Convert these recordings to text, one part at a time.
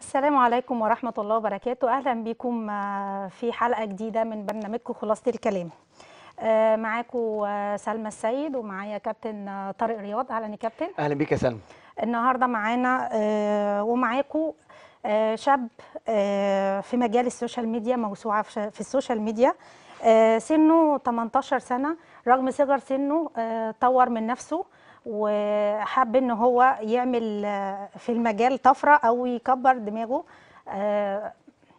السلام عليكم ورحمة الله وبركاته أهلا بكم آه، في حلقة جديدة من برنامجكم خلاصة الكلام آه، معاكم آه، سلمى السيد ومعايا كابتن آه، طارق رياض أهلا يا كابتن اهلا بيك يا سلمى النهاردة معانا آه، ومعاكم آه، شاب آه، في مجال السوشيال ميديا موسوعة في في السوشيال ميديا آه، سنه 18 سنة رغم صغر سنه آه، طور من نفسه وحب ان هو يعمل آه، في المجال طفرة او يكبر دماغه آه،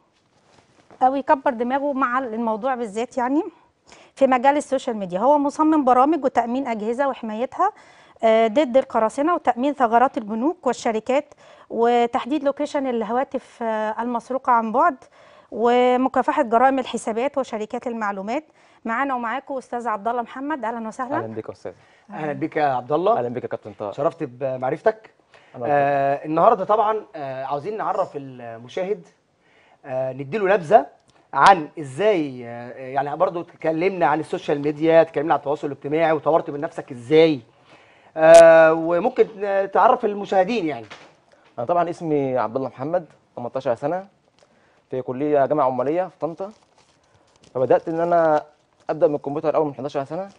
او يكبر دماغه مع الموضوع بالذات يعني في مجال السوشيال ميديا هو مصمم برامج وتأمين أجهزة وحمايتها آه، ضد القراصنة وتأمين ثغرات البنوك والشركات وتحديد لوكيشن الهواتف آه، المسروقة عن بعد ومكافحة جرائم الحسابات وشركات المعلومات معانا ومعاكم أستاذ عبد الله محمد أهلا وسهلا اهلا بيك يا استاذ اهلا بيك يا عبد الله اهلا بيك يا كابتن طارق شرفت بمعرفتك أنا آه النهارده طبعا آه عاوزين نعرف المشاهد آه نديله نبذه عن ازاي آه يعني برضو اتكلمنا عن السوشيال ميديا اتكلمنا عن التواصل الاجتماعي وطورت من نفسك ازاي آه وممكن آه، تعرف المشاهدين يعني انا طبعا اسمي عبد الله محمد 18 سنه في كليه جامعه عماليه في طنطا فبدات ان انا ابدا من الكمبيوتر اول من 11 سنه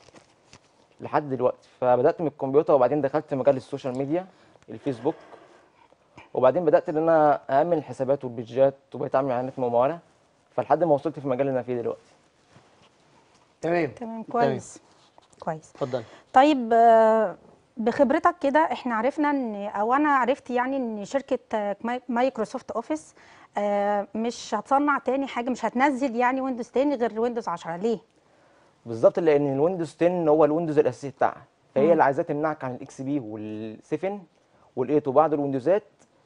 لحد دلوقتي فبدات من الكمبيوتر وبعدين دخلت مجال السوشيال ميديا الفيسبوك وبعدين بدات ان انا اامن الحسابات والبيجات وبقيت اعمل اعلانات مموله فلحد ما وصلت في المجال اللي انا فيه دلوقتي تمام تمام كويس كويس اتفضل طيب آه، بخبرتك كده احنا عرفنا ان او انا عرفت يعني ان شركه آه، ماي- مايكروسوفت اوفيس آه، مش هتصنع تاني حاجه مش هتنزل يعني ويندوز تاني غير ويندوز 10 ليه؟ بالظبط لان الويندوز 10 هو الويندوز الاساسي بتاعها فهي اللي عايزاه تمنعك عن الاكس بي وال7 وال8 وبعض الويندوزات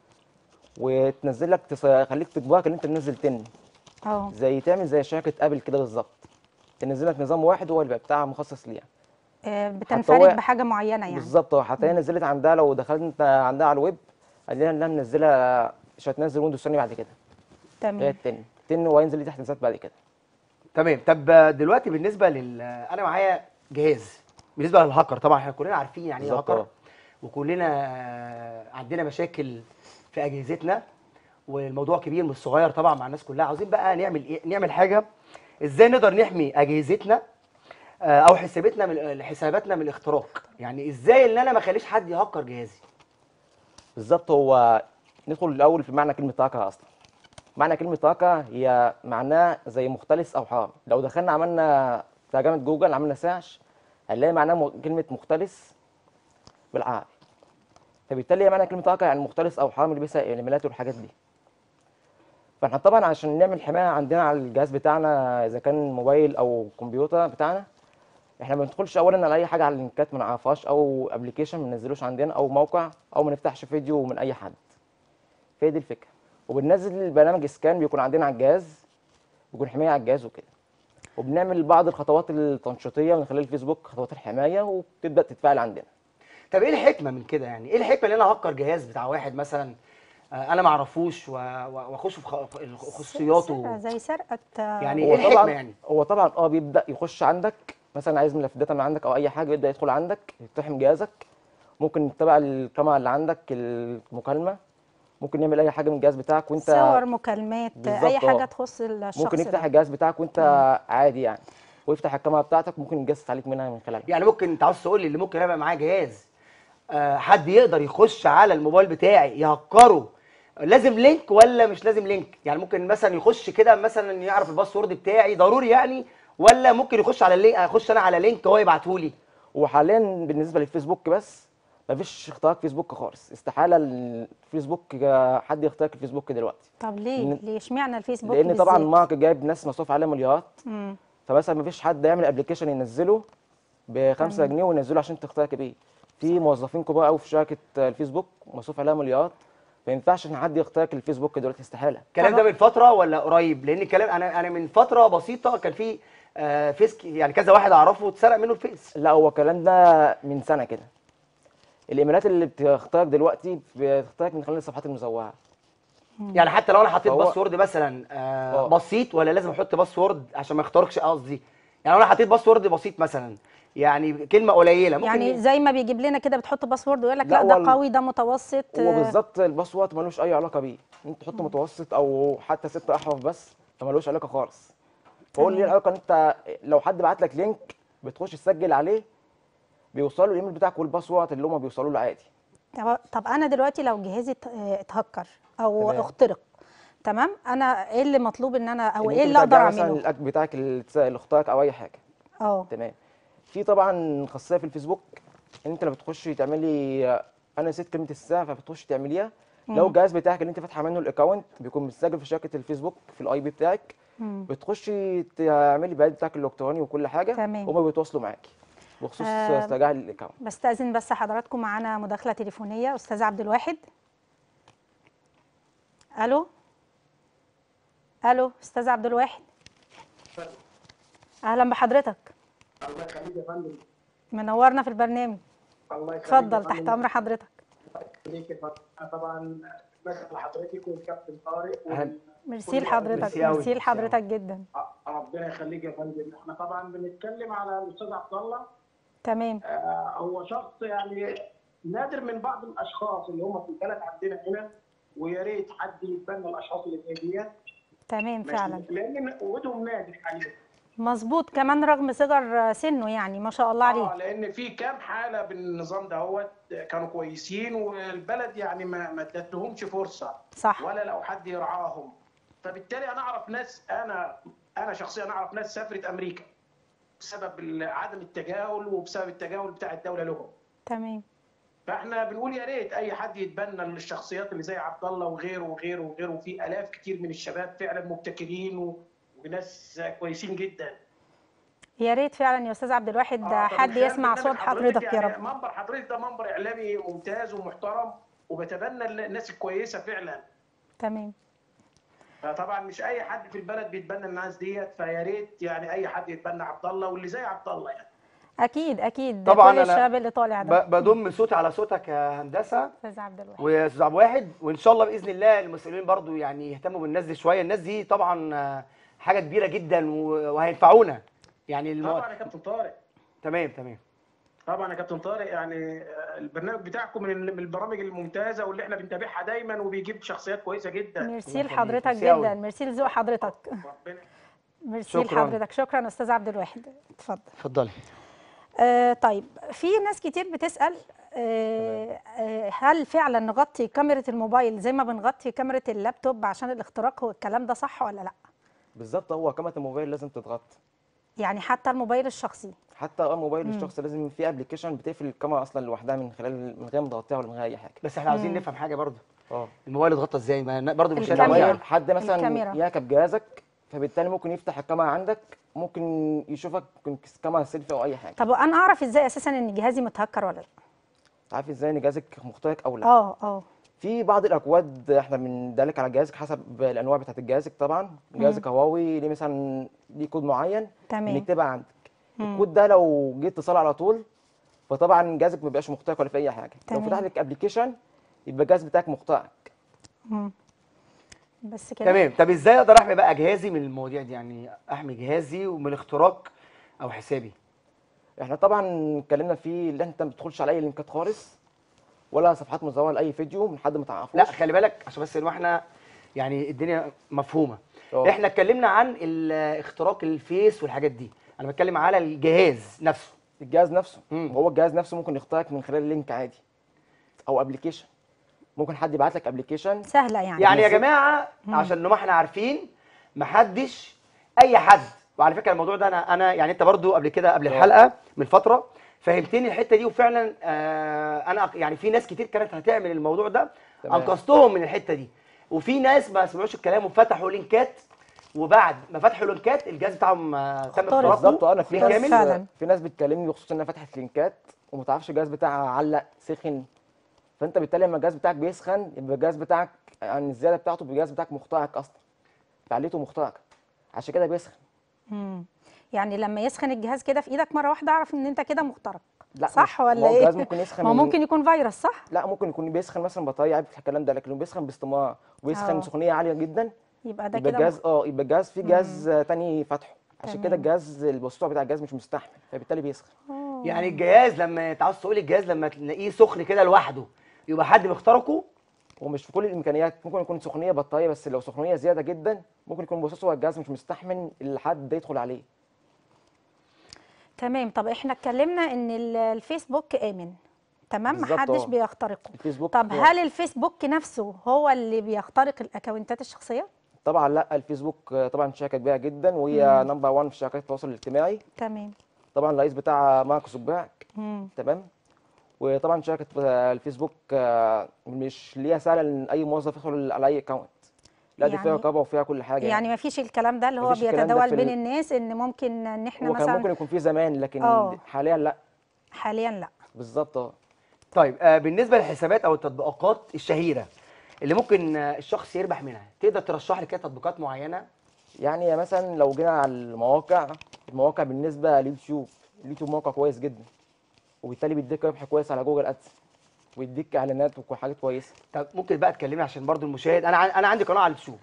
وتنزل لك تخليك تجبرك ان انت تنزل 10 اه زي تعمل زي شركه ابل كده بالظبط تنزل لك نظام واحد هو اللي بقى بتاعها مخصص ليها آه، هو- بتنفرد بحاجه معينه يعني بالظبط حتى هي نزلت عندها لو دخلت انت عندها على الويب قال لنا انها منزله مش هتنزل ويندوز ثاني بعد كده هي تمام ال 10 10 وهينزل ليه تحت نزلات بعد كده تمام طب آه، دلوقتي بالنسبه لل انا معايا جهاز بالنسبه للهاكر طبعا احنا كلنا عارفين يعني ايه بالظبط، هاكر اه. وكلنا آه، عندنا مشاكل في اجهزتنا والموضوع كبير مش صغير طبعا مع الناس كلها عاوزين بقى نعمل ايه نعمل حاجه ازاي نقدر نحمي اجهزتنا آه، او حساباتنا من حساباتنا من الاختراق يعني ازاي ان انا ما اخليش حد يهكر جهازي بالظبط هو ندخل الاول في معنى كلمه هاكر اصلا معنى كلمه هاكر هي معناه زي مختلس او حرامي لو دخلنا عملنا ترجمه جوجل عملنا سيرش هنلاقي معناه م- كلمه مختلس بالعربي فبالتالي هي معنى كلمه هاكر يعني مختلس او حرامي اللي بيسرق الايميلات والحاجات دي فاحنا طبعا عشان نعمل حمايه عندنا على الجهاز بتاعنا اذا كان موبايل او كمبيوتر بتاعنا احنا ما بندخلش اولا على اي حاجه على اللينكات ما نعرفهاش او ابلكيشن ما ننزلوش عندنا او موقع او ما نفتحش فيديو من اي حد فهي دي الفكره وبننزل البرنامج سكان بيكون عندنا على الجهاز بيكون حمايه على الجهاز وكده وبنعمل بعض الخطوات التنشيطيه من خلال الفيسبوك خطوات الحمايه وبتبدا تتفاعل عندنا طب ايه الحكمه من كده يعني ايه الحكمه ان انا اهكر جهاز بتاع واحد مثلا آه، انا ما اعرفوش و- و- واخش في خ- في خصوصياته سرقة زي سرقه آه، يعني هو ايه الحكمه طبعا يعني هو طبعا اه بيبدا يخش عندك مثلا عايز ملف داتا من عندك او اي حاجه يبدا يدخل عندك يقتحم جهازك ممكن يتبع الكاميرا اللي عندك المكالمه ممكن يعمل اي حاجه من الجهاز بتاعك وانت صور مكالمات آه، اي بالظبط، حاجه اه. تخص الشخص ممكن يفتح ده. الجهاز بتاعك وانت عادي يعني ويفتح الكاميرا بتاعتك ممكن يتجسس عليك منها من خلالها يعني ممكن انت عاوز تقول لي اللي ممكن ابقى معاه جهاز آه، حد يقدر يخش على الموبايل بتاعي يهكره لازم لينك ولا مش لازم لينك يعني ممكن مثلا يخش كده مثلا يعرف الباسورد بتاعي ضروري يعني ولا ممكن يخش على اللينك اخش انا على لينك هو يبعته لي وحاليا بالنسبه للفيسبوك بس مفيش اختراق فيسبوك خالص استحاله الفيسبوك حد يخترق الفيسبوك دلوقتي طب ليه لأن- ليه اشمعنى الفيسبوك لان طبعا بالذات؟ مارك جايب ناس مصروف عليها مليارات مم. فمثلا مفيش حد يعمل ابلكيشن ينزله ب 5 جنيه وينزله عشان تخترق بيه في موظفين كبار قوي في شركه الفيسبوك مصروف عليها مليارات ما ينفعش ان حد يخترق الفيسبوك دلوقتي استحاله الكلام ده طبعا. من فتره ولا قريب لان الكلام انا انا من فتره بسيطه كان في آه، فيس ك- يعني كذا واحد اعرفه اتسرق منه الفيس لا هو الكلام ده من سنه كده الايميلات اللي بتخترق دلوقتي بتخترق من خلال الصفحات المزوره يعني حتى لو انا حطيت فهو- باسورد مثلا آه اه. بسيط ولا لازم احط باسورد عشان ما يخترقش قصدي يعني لو انا حطيت باسورد بسيط مثلا يعني كلمه قليله ممكن يعني زي ما بيجيب لنا كده بتحط باسورد ويقول لك لا، لا هو ال- ده قوي ده متوسط هو آه، بالظبط الباسورد ملوش اي علاقه بيه انت تحط متوسط او حتى ست احرف بس فملوش علاقه خالص فهو اللي ليه العلاقه ان انت لو حد بعت لك لينك بتخش تسجل عليه بيوصل له الايميل بتاعك والباسورد اللي هم بيوصلوا له عادي طب- طب انا دلوقتي لو جهازي ات- آه، اتهكر او تمام. اخترق تمام انا ايه اللي مطلوب ان انا او إن ايه أنت اللي اقدر بترجع مثلا اعمله الاك بتاعك اللي تس- اللي اختارك او اي حاجه اه تمام في طبعا خاصيه في الفيسبوك ان انت لما بتخشي تعملي انا نسيت كلمه الساعه فبتخشي تعمليها لو الجهاز بتاعك اللي انت فاتحه منه الاكونت بيكون متسجل في شبكه الفيسبوك في الاي بي بتاعك مم. بتخشي تعملي البيانات بتاعك الالكتروني وكل حاجه تمام. هما بيتواصلوا معاكي بخصوص آه، استرجاع الاكونت بستأذن بس حضراتكم معانا مداخلة تليفونية أستاذ عبد الواحد ألو ألو أستاذ عبد الواحد أهلا بحضرتك الله يخليك يا فندم منورنا في البرنامج الله يخليك اتفضل يا تحت فندم. أمر حضرتك الله يخليك يا فندم أنا طبعا بسأل حضرتك والكابتن طارق أهلا. وال- ميرسي كل- لحضرتك ميرسي أوي، ميرسي ميرسي لحضرتك جدا آه، ربنا يخليك يا فندم احنا طبعا بنتكلم على الاستاذ عبد الله تمام آه، هو شخص يعني نادر من بعض الاشخاص اللي هم في البلد عندنا هنا ويا ريت حد يتبنى الاشخاص اللي زي ديت تمام فعلا لان وجودهم نادر حقيقي مظبوط كمان رغم صغر سنه يعني ما شاء الله اه عليه لان في كام حاله بالنظام دهوت كانوا كويسين والبلد يعني ما ما ادتلهمش فرصه صح ولا لو حد يرعاهم فبالتالي انا اعرف ناس انا انا شخصيا اعرف ناس سافرت امريكا بسبب ال- عدم التجاهل وبسبب التجاهل بتاع الدوله لهم تمام فاحنا بنقول يا ريت اي حد يتبنى الشخصيات اللي زي عبد الله وغيره وغيره وغيره وفي الاف كتير من الشباب فعلا مبتكرين و- وناس كويسين جدا يا ريت فعلا يا أستاذ عبد الواحد آه، حد فمن خلال يسمع برنامج صوت حضرتك يا يعني رب منبر حضرتك ده منبر اعلامي ممتاز ومحترم وبتبنى الناس الكويسه فعلا تمام فطبعا مش اي حد في البلد بيتبنى الناس ديت فيا ريت يعني اي حد يتبنى عبد الله واللي زي عبد الله يعني أكيد أكيد طبعاً كل أنا الشباب اللي طالع ده ب- بضم صوتي على صوتك يا هندسه أستاذ عبد الواحد ويا استاذ عبد الواحد وان شاء الله باذن الله المسؤولين برضو يعني يهتموا بالناس دي شويه الناس دي طبعا آه، حاجه كبيره جدا و- وهينفعونا يعني الم... طبعا يا كابتن طارق تمام تمام طبعا يا كابتن طارق يعني آه، البرنامج بتاعكم من من البرامج الممتازه واللي احنا بنتابعها دايما وبيجيب شخصيات كويسه جدا ميرسي يخليك، لحضرتك ميرسي أوي. جدا ميرسي لذوق حضرتك ربنا ميرسي شكراً. لحضرتك شكرا استاذ عبد الواحد اتفضل اتفضلي آه طيب في ناس كتير بتسال آه آه هل فعلا نغطي كاميرا الموبايل زي ما بنغطي كاميرا اللابتوب عشان الاختراق هو الكلام ده صح ولا لا بالظبط هو كاميرا الموبايل لازم تتغطى يعني حتى الموبايل الشخصي حتى اه موبايل الشخص لازم في ابلكيشن بتقفل الكاميرا اصلا لوحدها من خلال من غير ما تغطيها ولا من غير اي حاجه بس احنا عاوزين نفهم حاجه برضو اه الموبايل اتغطى ازاي ما برضو مش الكاميرا. هنعمل لو حد مثلا الكاميرا. يركب جهازك فبالتالي ممكن يفتح الكاميرا عندك ممكن يشوفك ممكن كاميرا سيلفي او اي حاجه طب انا اعرف ازاي اساسا ان جهازي متهكر ولا لا عارف ازاي ان جهازك مخترق او لا اه اه في بعض الاكواد احنا بندلك على جهازك حسب الانواع بتاعت جهازك طبعا جهازك هواوي ليه مثلا ليه كود معين تمام. بنكتبها عندك الكود ده لو جيت اتصال على طول فطبعا جهازك ما بيبقاش مخترق ولا في اي حاجه لو تمام. فتح لك ابلكيشن يبقى الجهاز بتاعك مخترق بس كده تمام طب ازاي اقدر احمي بقى جهازي من المواضيع دي يعني احمي جهازي ومن اختراق او حسابي احنا طبعا اتكلمنا فيه اللي انت ما بتدخلش على اي لينكات خالص ولا صفحات مزوره لاي فيديو من حد ما تعرفوش لا خلي بالك عشان بس ان احنا يعني الدنيا مفهومه اه. احنا اتكلمنا عن ال- اختراق الفيس والحاجات دي انا بتكلم على الجهاز نفسه الجهاز نفسه مم. هو الجهاز نفسه ممكن يخترق من خلال لينك عادي او ابلكيشن ممكن حد يبعت لك ابلكيشن سهله يعني يعني يا بالظبط. جماعه عشان ما احنا عارفين محدش اي حد وعلى فكره الموضوع ده انا انا يعني انت برضو قبل كده قبل اه. الحلقه من فتره فهمتني الحته دي وفعلا آه انا أق- يعني في ناس كتير كانت هتعمل الموضوع ده تمام. انقذتهم من الحته دي وفي ناس ما سمعوش الكلام وفتحوا لينكات وبعد ما فتحوا لينكات الجهاز بتاعهم آه، تم اخترق. اختراقه بالظبط انا في اخترق ناس فعلا. في ناس بتكلمني بخصوص انها فتحت لينكات وما تعرفش الجهاز بتاعها علق سخن فانت بالتالي لما الجهاز بتاعك بيسخن يبقى الجهاز بتاعك يعني الزياده بتاعته الجهاز بتاعك مخترق اصلا فعليته مخترقه عشان كده بيسخن مم. يعني لما يسخن الجهاز كده في ايدك مره واحده اعرف ان انت كده مخترق لا صح مش- ولا ما هو ايه الجهاز ممكن يسخن ما هو من- ممكن يكون فيروس صح لا ممكن يكون بيسخن مثلا بطاريه عيب في الكلام ده لكن بيسخن باستمرار وبيسخن اه. سخونيه عاليه جدا يبقى ده يبقى كده الجهاز اه يبقى الجهاز في جهاز آه، تاني فاتحه عشان تمام. كده الجهاز البسطوع بتاع الجهاز مش مستحمل فبالتالي بيسخن يعني الجهاز لما انت عاوز تقول الجهاز لما تلاقيه سخن كده لوحده يبقى حد مخترقه ومش في كل الامكانيات ممكن يكون سخونيه بطاريه بس لو سخونيه زياده جدا ممكن يكون بروسيسور الجهاز مش مستحمل الحد يدخل عليه تمام طب احنا اتكلمنا ان ال- الفيسبوك امن تمام بالظبط، محدش اه. بيخترقه الفيسبوك طب هو- هل الفيسبوك نفسه هو اللي بيخترق الاكونتات الشخصيه طبعا لا الفيسبوك آه، طبعا شركه كبيره جدا وهي نمبر 1 في شركات التواصل الاجتماعي تمام طبعا الرئيس بتاعها مارك زوكربيرج مم. تمام وطبعا شركه آه، الفيسبوك آه، مش ليها سهله ان اي موظف يدخل على اي اكونت لا دي فيها يعني- رقابه وفيها كل حاجه يعني ما فيش الكلام ده اللي هو مفيش الكلام ده بيتداول في بين ال- الناس ان ممكن ان احنا هو كان ممكن مثلا يكون فيه زمان لكن اه. حاليا لا حاليا لا بالظبط اه طيب آه بالنسبه للحسابات او التطبيقات الشهيره اللي ممكن آه الشخص يربح منها تقدر ترشح لي كده تطبيقات معينه يعني مثلا لو جينا على المواقع المواقع بالنسبه لليوتيوب اليوتيوب موقع كويس جدا وبالتالي بيديك ربح كويس على جوجل ادس ويديك اعلانات وحاجات كويسه طب ممكن بقى تكلمني عشان برضو المشاهد انا عن- انا عندي قناه على اليوتيوب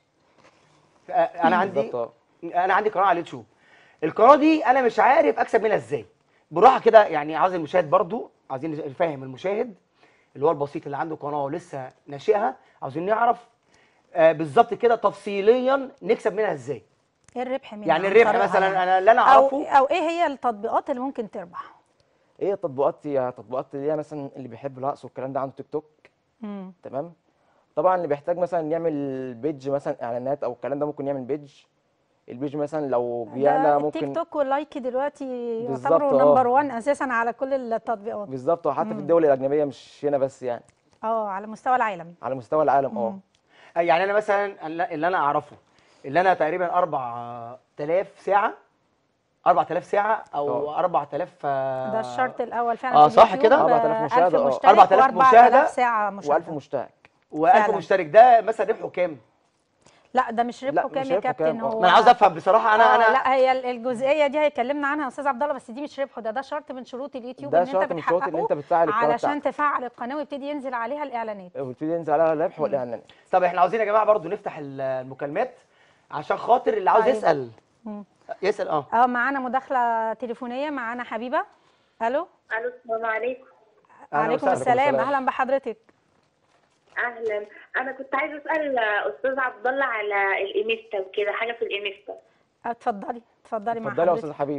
آه، انا عندي بالظبط اه انا عندي قناه على اليوتيوب القناه دي انا مش عارف اكسب منها ازاي بالراحه كده يعني عاوز المشاهد برضو عايزين نفهم المشاهد اللي هو البسيط اللي عنده قناه ولسه ناشئها عاوزين نعرف آه بالظبط كده تفصيليا نكسب منها ازاي ايه الربح منها يعني عن الربح طريقها مثلا يعني؟ انا اللي انا او اعرفه او ايه هي التطبيقات اللي ممكن تربح ايه التطبيقات هي تطبيقات اللي هي مثلا اللي بيحب الرقص والكلام ده عنده تيك توك مم. تمام طبعا اللي بيحتاج مثلا يعمل بيج مثلا اعلانات او الكلام ده ممكن يعمل بيج البيج مثلا لو بيعلى ده ممكن التيك توك واللايك دلوقتي بالظبط، يعتبروا اه. نمبر 1 اساسا على كل التطبيقات بالظبط وحتى في الدول الاجنبيه مش هنا بس يعني اه على مستوى العالم على مستوى العالم اه آه، يعني انا مثلا اللي انا اعرفه اللي انا تقريبا 4000 ساعه 4000 ساعه او اه. 4000 آه، ده الشرط الاول فعلا اه في صح اليوتيوب، كده؟ آه، 4000 مشاهدة، 1000 اه. مشترك 4000 و4000 مشاهدة ساعه و1000 مشاهده مشترك و1000 فعلا. مشترك ده مثلا ربحه كام؟ لا ده مش ربحه لا، كام مش يا ربحه كابتن كام، اه. هو ما انا عاوز افهم بصراحه انا آه، انا لا هي ال- الجزئيه دي هيكلمنا عنها استاذ عبد الله بس دي مش ربحه ده ده شرط من شروط اليوتيوب ده ان انت شرط من الشروط اللي انت بتحققه بتفعل القناه علشان بتاعتك تفعل القناه ويبتدي ينزل عليها الاعلانات وبتبتدي ينزل عليها الربح والاعلانات طب احنا عاوزين يا جماعه برضو نفتح ال- المكالمات عشان خاطر اللي عاوز طيب. يسال مم. يسال اه اه معانا مداخله تليفونيه معانا حبيبه الو الو السلام عليكم أهلا عليكم وسهلا. السلام السلام. اهلا بحضرتك اهلا انا كنت عايزه اسال استاذ عبد الله على الانستا وكده حاجه في الانستا اتفضلي اتفضلي مع اتفضلي يا استاذ حضرتك حبيب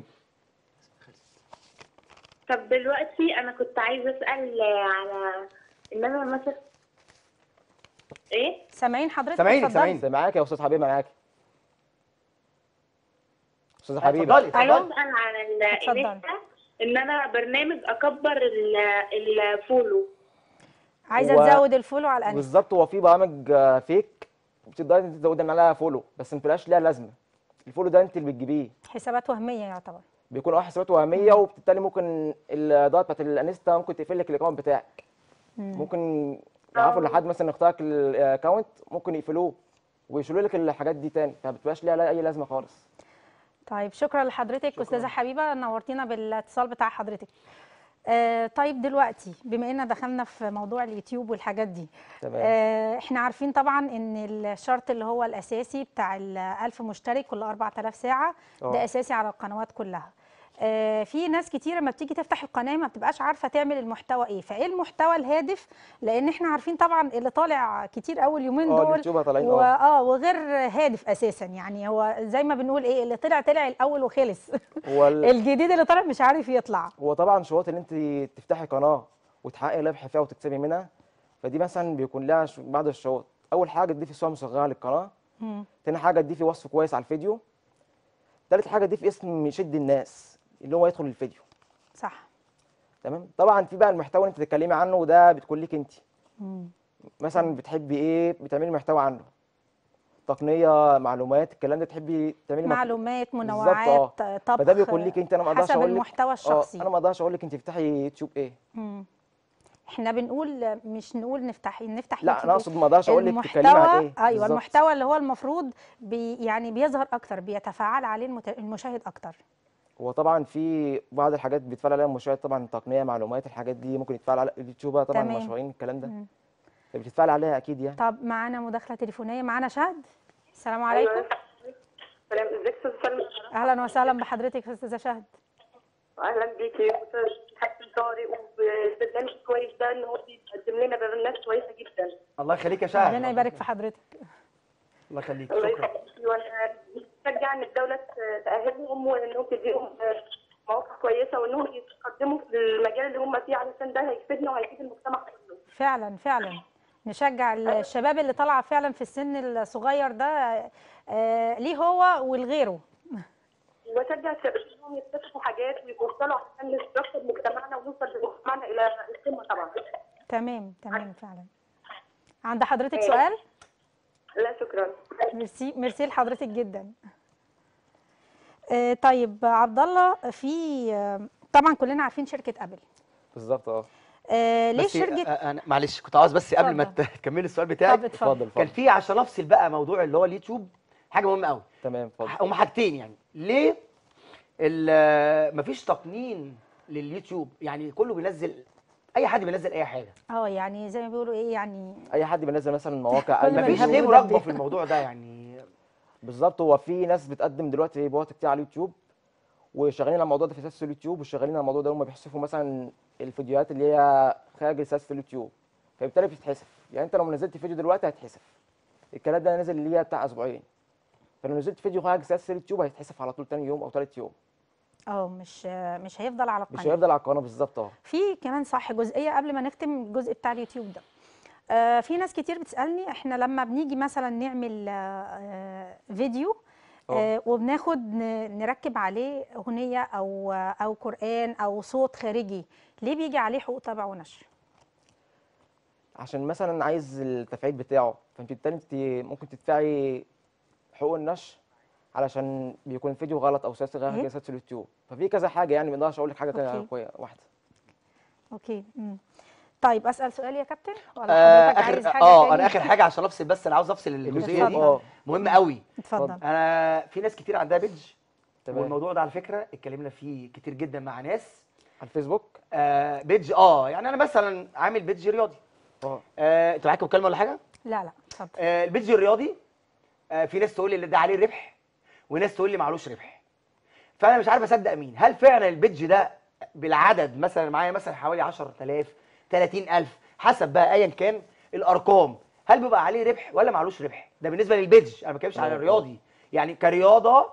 طب دلوقتي انا كنت عايزه اسال على ان انا مثلا ايه سامعين حضرتك سامعينك، اتفضلي. سامعينك. معاك يا استاذ حبيب معاك استاذ آه، حبيب اتفضلي عايزه اتفضلي اسال على اتفضلي. الانستا ان انا برنامج اكبر ال- الفولو عايزه هو- تزود الفولو على الانستا بالظبط هو في برامج آه، فيك بتقدري انت تزودي من عليها فولو بس ما بتبقاش ليها لازمه الفولو ده انت اللي بتجيبيه حسابات وهميه يعتبر بيكون اه حسابات وهميه وبالتالي ممكن الاداره بتاعت الانستا ممكن تقفل لك الاكونت بتاعك ممكن يعرفوا لحد مثلا اختارك الاكونت ممكن يقفلوه ويشيلوا لك الحاجات دي تاني فما بتبقاش ليها اي لازمه خالص طيب شكرا لحضرتك استاذه حبيبه نورتينا بالاتصال بتاع حضرتك آه طيب دلوقتي بما ان دخلنا في موضوع اليوتيوب والحاجات دي تمام. آه احنا عارفين طبعا ان الشرط اللي هو الاساسي بتاع ال 1000 مشترك كل 4000 ساعه اه. ده اساسي على القنوات كلها آه في ناس كتير لما بتيجي تفتح القناه ما بتبقاش عارفه تعمل المحتوى ايه فايه المحتوى الهادف لان احنا عارفين طبعا اللي طالع كتير اول يومين اه، دول اليوتيوبر طالعين، و- اه. اه وغير هادف اساسا يعني هو زي ما بنقول ايه اللي طلع طلع الاول وخلص هو ال- الجديد اللي طالع مش عارف يطلع هو طبعا شروط ان انت تفتحي قناه وتحققي ربح فيها وتكسبي منها فدي مثلا بيكون لها ش- بعض الشروط اول حاجه تضيفي صوره مصغره للقناه مم. تاني حاجه تضيفي وصف كويس على الفيديو تالت حاجه تضيفي اسم يشد الناس اللي هو يدخل الفيديو صح تمام طبعا في بقى المحتوى اللي انت تتكلمي عنه وده بتكون ليك انت مم. مثلا بتحبي ايه بتعملي محتوى عنه تقنيه معلومات الكلام ده تحبي تعملي محتوى. معلومات بالظبط، منوعات اه. طبخ فده بيكون ليك انت انا ما اقدرش حسب اقول لك المحتوى اه الشخصي انا ما اقدرش اقول لك انت تفتحي يوتيوب ايه مم. احنا بنقول مش نقول نفتح نفتح لا يوتيوب انا إيه؟ اقصد ما اقدرش اقول لك تتكلمي المحتوى عن ايه ايوه بالظبط. المحتوى اللي هو المفروض بي يعني بيظهر اكتر بيتفاعل عليه المت... المشاهد اكتر هو طبعا في بعض الحاجات بيتفعل عليها المشاهد طبعا تقنيه معلومات الحاجات دي ممكن يتفعل على اليوتيوبر طبعا تمام. المشهورين الكلام ده مم. فبتتفعل عليها اكيد يعني طب معانا مداخله تليفونيه معانا شهد السلام عليكم سلام ازيك استاذ سلمى اهلا وسهلا بحضرتك يا استاذه شهد اهلا بيكي استاذ حسن طارق وبرنامج كويس ده ان هو بيقدم لنا برنامج كويسه جدا الله يخليك يا شهد ربنا يبارك في حضرتك الله يخليك الله شكرا يخليكي وانا بشجع ان الدوله تاهلهم وانهم تديهم مواقع كويسه وانهم يتقدموا في المجال اللي هم فيه علشان ده هيفيدنا وهيفيد المجتمع كله فعلا فعلا نشجع الشباب اللي طالعه فعلا في السن الصغير ده آه، ليه هو ولغيره واشجع الشباب انهم يكتشفوا حاجات ويوصلوا عشان نستقبل مجتمعنا ونوصل بمجتمعنا الى القمه طبعا تمام تمام فعلا عند حضرتك سؤال لا شكرا ميرسي ميرسي لحضرتك جدا آه، طيب عبد الله في آه، طبعا كلنا عارفين شركه ابل بالظبط اه آه، ليه بس شركه آه، انا معلش كنت عاوز بس قبل ما اتفضل. ت- تكملي السؤال طب بتاعك اتفضل اتفضل كان اتفضل في عشان افصل بقى موضوع اللي هو اليوتيوب حاجه مهمه قوي تمام اتفضل هم حاجتين يعني ليه ال- مفيش تقنين لليوتيوب يعني كله بينزل اي حد بينزل اي حاجه اه يعني زي ما بيقولوا ايه يعني اي حد بينزل مثلا مواقع كل أي ما مفيش الهب ليه ودب مراقبه بيه. في الموضوع ده يعني بالظبط هو في ناس بتقدم دلوقتي بوات كتير على اليوتيوب وشغالين على الموضوع ده في اساس اليوتيوب وشغالين على الموضوع ده هم بيحذفوا مثلا الفيديوهات اللي هي خارج اساس في اليوتيوب فبالتالي بتتحذف يعني انت لو نزلت فيديو دلوقتي هيتحذف الكلام ده نزل اللي هي بتاع اسبوعين فلو نزلت فيديو خارج اساس في اليوتيوب هيتحذف على طول تاني يوم او تالت يوم اه مش آه، مش هيفضل على مش القناه هيفضل على القناه بالظبط اه في كمان صح جزئيه قبل ما نختم الجزء بتاع اليوتيوب ده آه في ناس كتير بتسالني احنا لما بنيجي مثلا نعمل آه آه فيديو آه وبناخد ن- نركب عليه اغنيه او او قران او صوت خارجي ليه بيجي عليه حقوق طبع ونشر عشان مثلا عايز التفعيل بتاعه فانت بالتالي انت ممكن تدفعي حقوق النشر علشان بيكون الفيديو غلط او سياسي غير إيه؟ جلسات في اليوتيوب ففي كذا حاجه يعني ما اقدرش اقول لك حاجه كده أوكي. كويسه واحده اوكي مم. طيب اسال سؤال يا كابتن ولا آه حضرتك عايز اخر حاجه اه تاني؟ انا اخر حاجه عشان افصل بس انا عاوز افصل الجزئيه دي اتفضل. اه مهمه قوي اتفضل انا في ناس كتير عندها بيدج تمام والموضوع ده على فكره اتكلمنا فيه كتير جدا مع ناس على الفيسبوك آه بيدج اه يعني انا مثلا عامل بيدج رياضي اه آه انت معاك مكالمه ولا حاجه لا لا اتفضل آه البيدج الرياضي آه في ناس تقول لي ده عليه ربح وناس تقول لي معلوش ربح فانا مش عارف اصدق مين هل فعلا البيدج ده بالعدد مثلا معايا مثلا حوالي 10000 30000 حسب بقى ايا كان الارقام هل بيبقى عليه ربح ولا معلوش ربح ده بالنسبه للبيدج انا ما بتكلمش على آه. الرياضي يعني كرياضه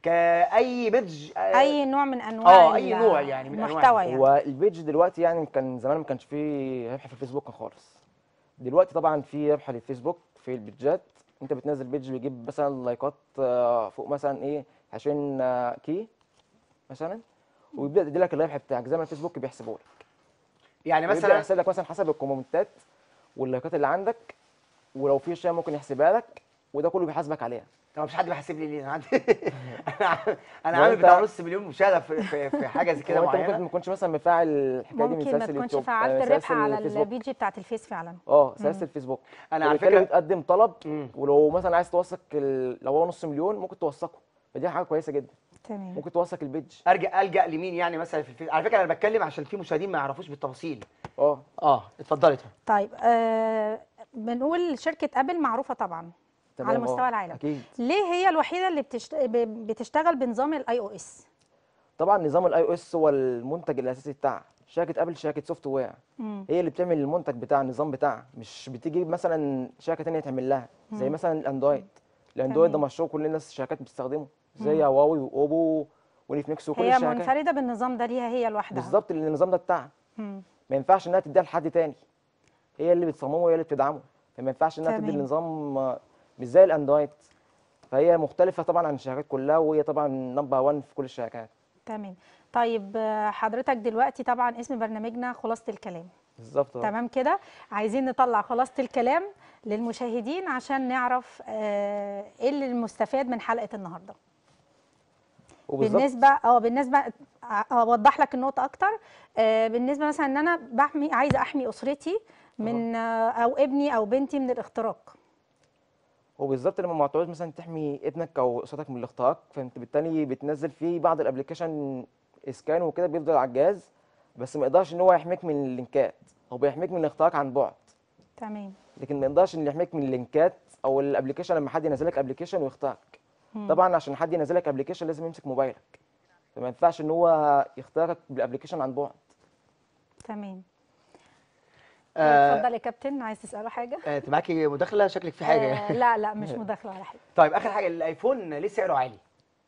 كاي بيدج آه، اي نوع من انواع اه اي ال- نوع يعني من المحتوى أنواع. يعني هو البيج دلوقتي يعني كان زمان ما كانش فيه ربح في الفيسبوك خالص دلوقتي طبعا في ربح للفيسبوك في البيجات انت بتنزل بيج بيجيب مثلا لايكات آه، فوق مثلا ايه 20 آه، كي مثلا ويبدا يدي لك الربح بتاعك زي ما الفيسبوك بيحسبه لك يعني ويبدا مثلا يحسب لك مثلا حسب الكومنتات واللايكات اللي عندك ولو في شيء ممكن يحسبها لك وده كله بيحاسبك عليها طب مفيش حد بيحاسب لي ليه انا عندي انا عامل- انا هو عامل أنت- بتاع نص مليون مشاهده في في, في حاجه زي كده هو انت ممكن معينه ما تكونش مثلا مفعل الحكايه دي من ممكن ما سلاسل تكونش اليوتيوب فعلت آه، الربح سلاسل على الفيسبوك. البيجي بتاعت الفيس فعلا اه سلاسل الفيسبوك انا على وبالتالي فكره بتقدم طلب مم. ولو مثلا عايز توثق ال... لو هو نص مليون ممكن توثقه فدي حاجه كويسه جدا تمام ممكن توثق البيج ارجع الجا لمين يعني مثلا في الفيس على فكره انا بتكلم عشان في مشاهدين ما يعرفوش بالتفاصيل اه اه اتفضلي طبعا طيب آه بنقول شركه ابل معروفه طبعا تمام على آه، مستوى العالم اكيد ليه هي الوحيده اللي بتشت... ب- بتشتغل بنظام الاي او اس طبعا نظام الاي او اس هو المنتج الاساسي بتاعها شركه ابل شركه سوفت وير هي اللي بتعمل المنتج بتاع النظام بتاعها مش بتيجي مثلا شركه تانية تعمل لها زي مثلا الاندرويد الاندرويد ده تمام. مشروع كل الناس الشركات بتستخدمه زي هواوي واوبو ونيفنكس وكل هي الشركات منفرده بالنظام ده ليها هي لوحدها بالظبط لان النظام ده بتاعها مم. ما ينفعش انها تديها لحد تاني هي اللي بتصممه وهي اللي بتدعمه فما ينفعش انها تدي تمام. النظام آه، مش زي الاندرويد فهي مختلفه طبعا عن الشركات كلها وهي طبعا نمبر 1 في كل الشركات تمام طيب آه، حضرتك دلوقتي طبعا اسم برنامجنا خلاصه الكلام بالظبط آه. تمام كده عايزين نطلع خلاصة الكلام للمشاهدين عشان نعرف آه، ايه اللي المستفاد من حلقة النهارده وبالظبط بالنسبة اه بالنسبة ع- اوضح لك النقطة اكتر آه، بالنسبة مثلا ان انا بحمي عايزة احمي اسرتي من آه، او ابني او بنتي من الاختراق وبالظبط لما معتوز مثلا تحمي ابنك او اسرتك من الاختراق فانت بالتالي بتنزل فيه بعض الابلكيشن اسكان وكده بيفضل على الجهاز بس ما يقدرش ان هو يحميك من اللينكات او بيحميك من الاختراق عن بعد تمام لكن ما يقدرش ان يحميك من اللينكات او الابلكيشن لما حد ينزل لك ابلكيشن ويخترق مم. طبعا عشان حد ينزل لك ابلكيشن لازم يمسك موبايلك فما ينفعش ان هو يخترقك بالابلكيشن عن بعد تمام آه، اتفضل يا كابتن عايز تساله حاجه آه، انت معاكي مداخله شكلك في حاجه آه لا لا مش مداخله ولا حاجه طيب اخر حاجه الايفون ليه سعره عالي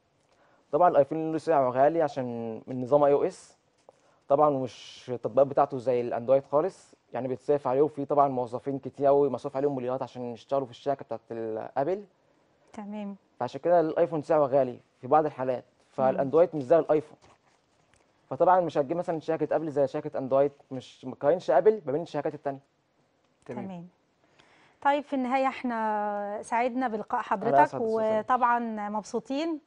طبعا الايفون له سعر غالي عشان من نظام اي او اس طبعا ومش التطبيقات بتاعته زي الاندرويد خالص يعني بيتصرف عليه وفي طبعا موظفين كتير قوي مصروف عليهم مليارات عشان يشتغلوا في الشركه بتاعت الابل تمام فعشان كده الايفون سعره غالي في بعض الحالات فالاندرويد مش زي الايفون فطبعا مش هتجيب مثلا شركه ابل زي شركه اندرويد مش مقارنش ابل ما بين الشركات التانيه تمام طيب في النهاية احنا سعدنا بلقاء حضرتك أسعد أستاذ سامي. وطبعا مبسوطين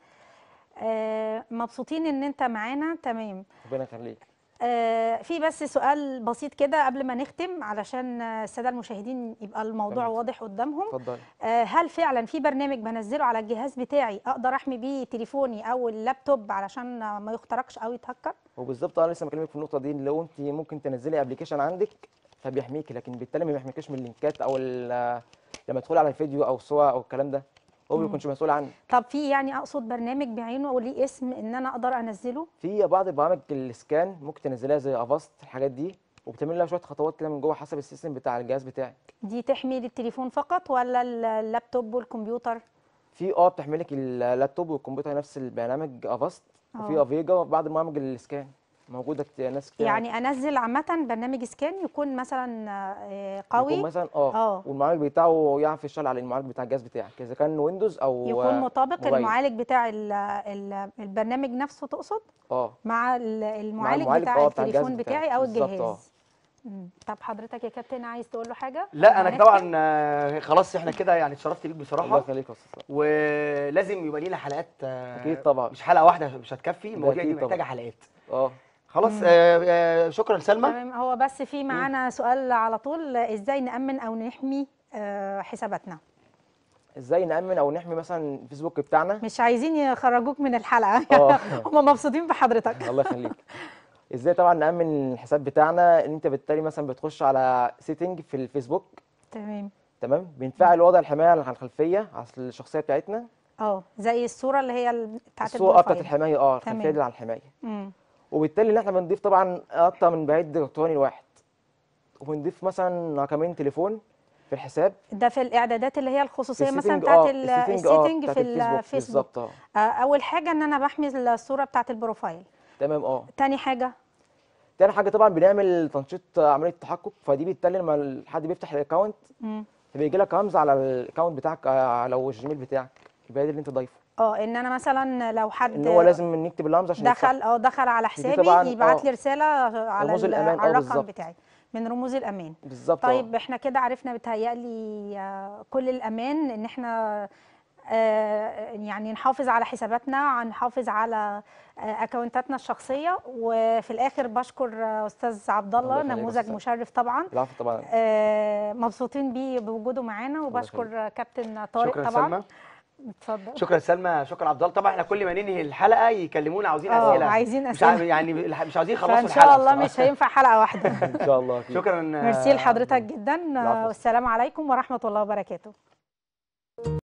آه، مبسوطين ان انت معانا تمام ربنا يخليك آه، في بس سؤال بسيط كده قبل ما نختم علشان آه، السادة المشاهدين يبقى الموضوع تمام. واضح قدامهم اتفضل آه، هل فعلا في برنامج بنزله على الجهاز بتاعي اقدر احمي بيه تليفوني او اللابتوب علشان آه، ما يخترقش او يتهكر وبالظبط انا لسه بكلمك في النقطه دي لو انت ممكن تنزلي ابلكيشن عندك فبيحميكي لكن بالتالي ما بيحميكيش من اللينكات او ال- لما تدخلي على الفيديو او صور او الكلام ده هو ما بيكونش مسؤول عنك طب في يعني اقصد برنامج بعينه وليه اسم ان انا اقدر انزله في بعض البرامج السكان ممكن تنزليها زي افاست الحاجات دي وبتعمل لها شويه خطوات كده من جوه حسب السيستم بتاع الجهاز بتاعك دي تحمي للتليفون فقط ولا اللابتوب والكمبيوتر في اه بتحمل لك اللابتوب والكمبيوتر نفس البرنامج افاست وفي آه. افيجا وبعض برامج السكان موجوده كتير ناس كتير يعني انزل عامه برنامج سكان يكون مثلا آه، قوي يكون مثلا اه آه. والمعالج بتاعه يعرف يشتغل على المعالج بتاع الجهاز بتاعك اذا كان ويندوز او يكون مطابق موبايل. المعالج بتاع ال- ال- البرنامج نفسه تقصد اه مع ال- المعالج, المعالج، بتاع آه، بتاع الجهاز التليفون بتاعك. بتاعي او بالظبط، الجهاز آه. مم. طب حضرتك يا كابتن عايز تقول له حاجه لا انا هنختم؟ طبعا آه، خلاص احنا كده يعني اتشرفت بيك الله بصراحه يخليك يا استاذ ولازم يبقى لينا حلقات آه، أكيد طبعا. مش حلقه واحده مش هتكفي المواضيع دي أكيد طبعا. محتاجه حلقات اه خلاص آه، آه، شكرا سلمى تمام هو بس في معانا سؤال على طول ازاي نامن او نحمي آه، حساباتنا ازاي نامن او نحمي مثلا الفيسبوك بتاعنا مش عايزين يخرجوك من الحلقه آه. هم مبسوطين بحضرتك الله يخليك ازاي طبعا نامن الحساب بتاعنا ان انت بالتالي مثلا بتخش على سيتنج في الفيسبوك تمام تمام بنفعل وضع الحمايه على الخلفيه على الشخصيه بتاعتنا اه زي الصوره اللي هي ال- بتاعت الصوره بتاعت البروفايل الحمايه اه تمام. الخلفيه دي على الحمايه مم. وبالتالي ان احنا بنضيف طبعا اكتر من بريد الكتروني الواحد وبنضيف مثلا رقمين تليفون في الحساب ده في الاعدادات اللي هي الخصوصيه مثلا السيتنج- بتاعت آه، ال- السيتنج، آه، السيتنج بتاعت في الفيسبوك الفيسبوك بالظبط اه آه، اول حاجه ان انا بحمي الصوره بتاعت البروفايل تمام اه تاني حاجه تاني حاجه طبعا بنعمل تنشيط عمليه تحقق فدي بالتالي لما حد بيفتح الاكونت مم. بيجي لك رمز على الاكونت بتاعك آه، لو الجيميل بتاعك البريد اللي انت ضايفه اه ان انا مثلا لو حد ان هو لازم نكتب الرمز عشان يفتح. دخل اه دخل على حسابي طبعاً، يبعت آه. لي رساله على, رموز ال- الأمان، على آه، الرقم بالظبط. بتاعي من رموز الامان بالظبط طيب آه. احنا كده عرفنا بتهيألي آه، كل الامان ان احنا آه، يعني نحافظ على حساباتنا نحافظ على آه، اكونتاتنا الشخصيه وفي الاخر بشكر آه، استاذ عبد الله الله يخليك يا نموذج أستاذ. مشرف طبعا العفو طبعا آه، مبسوطين بيه بوجوده معانا يخليك. وبشكر آه، كابتن طارق شكرا طبعا سلمى اتفضل شكرا سلمى شكرا عبد الله طبعا احنا كل ما ننهي الحلقه يكلمونا عاوزين اه اسئله عايزين مش عارف اسئله يعني مش عاوزين يخلصوا فان الحلقه شاء الله بصراحة. مش هينفع حلقه واحده ان شاء الله أكيد. شكرا ميرسي لحضرتك جدا العفو. والسلام عليكم ورحمه الله وبركاته